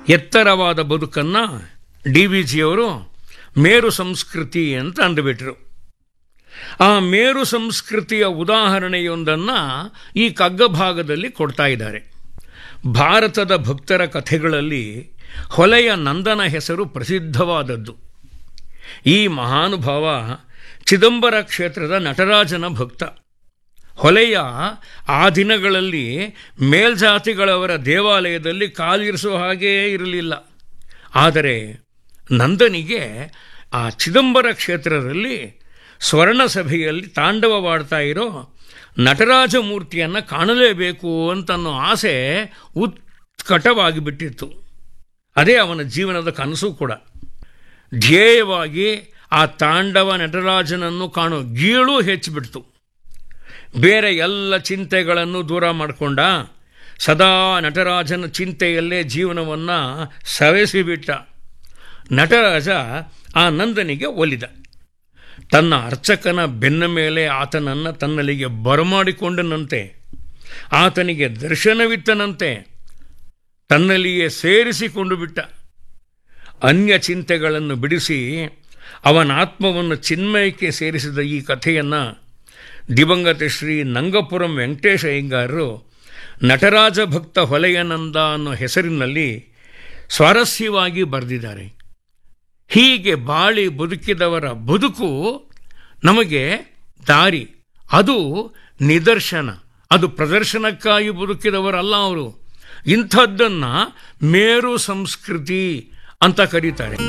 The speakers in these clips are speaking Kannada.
ಎತ್ತರವಾದ ಬದುಕನ್ನು ಡಿ ವಿ ಜಿಯವರು ಮೇರು ಸಂಸ್ಕೃತಿ ಅಂತ ಅಂದುಬಿಟ್ರು ಆ ಮೇರು ಸಂಸ್ಕೃತಿಯ ಉದಾಹರಣೆಯೊಂದನ್ನು ಈ ಕಗ್ಗ ಭಾಗದಲ್ಲಿ ಕೊಡ್ತಾ ಇದ್ದಾರೆ ಭಾರತದ ಭಕ್ತರ ಕಥೆಗಳಲ್ಲಿ ಹೊಲೆಯ ನಂದನ ಹೆಸರು ಪ್ರಸಿದ್ಧವಾದದ್ದು ಈ ಮಹಾನುಭಾವ ಚಿದಂಬರ ಕ್ಷೇತ್ರದ ನಟರಾಜನ ಭಕ್ತ ಹೊಲೆಯ ಆ ದಿನಗಳಲ್ಲಿ ಮೇಲ್ಜಾತಿಗಳವರ ದೇವಾಲಯದಲ್ಲಿ ಕಾಲಿರಿಸುವ ಹಾಗೇ ಇರಲಿಲ್ಲ ಆದರೆ ನಂದನಿಗೆ ಆ ಚಿದಂಬರ ಕ್ಷೇತ್ರದಲ್ಲಿ ಸ್ವರ್ಣ ಸಭೆಯಲ್ಲಿ ತಾಂಡವವಾಡ್ತಾ ಇರೋ ನಟರಾಜ ಮೂರ್ತಿಯನ್ನು ಕಾಣಲೇಬೇಕು ಅಂತನ್ನೋ ಆಸೆ ಉತ್ಕಟವಾಗಿ ಬಿಟ್ಟಿತ್ತು ಅದೇ ಅವನ ಜೀವನದ ಕನಸು ಕೂಡ ಧ್ಯೇಯವಾಗಿ ಆ ತಾಂಡವ ನಟರಾಜನನ್ನು ಕಾಣೋ ಗೀಳು ಹೆಚ್ಚಿಬಿಡ್ತು ಬೇರೆ ಎಲ್ಲ ಚಿಂತೆಗಳನ್ನು ದೂರ ಮಾಡಿಕೊಂಡ ಸದಾ ನಟರಾಜನ ಚಿಂತೆಯಲ್ಲೇ ಜೀವನವನ್ನು ಸವೆಸಿಬಿಟ್ಟ ನಟರಾಜ ಆ ನಂದನಿಗೆ ಒಲಿದ ತನ್ನ ಅರ್ಚಕನ ಬೆನ್ನ ಮೇಲೆ ಆತನನ್ನು ತನ್ನಲ್ಲಿಗೆ ಬರಮಾಡಿಕೊಂಡನಂತೆ ಆತನಿಗೆ ದರ್ಶನವಿತ್ತನಂತೆ ತನ್ನಲ್ಲಿಯೇ ಸೇರಿಸಿಕೊಂಡು ಬಿಟ್ಟ ಅನ್ಯ ಚಿಂತೆಗಳನ್ನು ಬಿಡಿಸಿ ಅವನ ಆತ್ಮವನ್ನು ಚಿನ್ಮಯಕ್ಕೆ ಸೇರಿಸಿದ ಈ ಕಥೆಯನ್ನು ದಿವಂಗತ ಶ್ರೀ ನಂಗಪುರಂ ವೆಂಕಟೇಶ ಅಯ್ಯಂಗಾರರು ನಟರಾಜ ಭಕ್ತ ಹೊಲೆಯನಂದ ಅನ್ನೋ ಹೆಸರಿನಲ್ಲಿ ಸ್ವಾರಸ್ಯವಾಗಿ ಬರೆದಿದ್ದಾರೆ ಹೀಗೆ ಬಾಳಿ ಬದುಕಿದವರ ಬದುಕು ನಮಗೆ ದಾರಿ ಅದು ನಿದರ್ಶನ ಅದು ಪ್ರದರ್ಶನಕ್ಕಾಗಿ ಬದುಕಿದವರಲ್ಲ ಅವರು ಇಂಥದ್ದನ್ನು ಮೇರು ಸಂಸ್ಕೃತಿ ಅಂತ ಕರೀತಾರೆ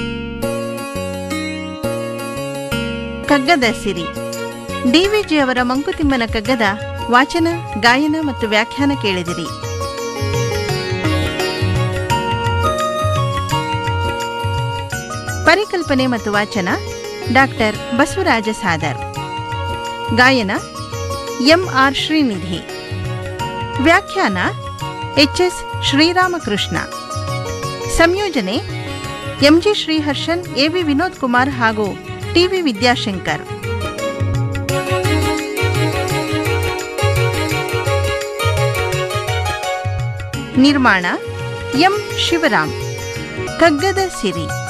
ಕಗ್ಗದ ಸಿರಿ ಡಿವಿಜಿ ಅವರ ಮಂಕುತಿಮ್ಮನ ಕಗ್ಗದ ವಾಚನ ಗಾಯನ ಮತ್ತು ವ್ಯಾಖ್ಯಾನ ಕೇಳಿದಿರಿ ಪರಿಕಲ್ಪನೆ ಮತ್ತು ವಾಚನ ಡಾಕ್ಟರ್ ಬಸವರಾಜ ಸಾದರ್ ಗಾಯನ ಎಂ ಆರ್ ಶ್ರೀನಿಧಿ ವ್ಯಾಖ್ಯಾನ ಎಚ್ ಎಸ್ ಶ್ರೀರಾಮಕೃಷ್ಣ ಸಂಯೋಜನೆ ಎಂಜಿ ಶ್ರೀಹರ್ಷನ್ ಎವಿ ವಿನೋದ್ ಕುಮಾರ್ ಹಾಗೂ ಟಿವಿ ವಿದ್ಯಾಶಂಕರ್ ನಿರ್ಮಾಣ ಎಂ ಶಿವರಾಮ್ ಕಗ್ಗದ ಸಿರಿ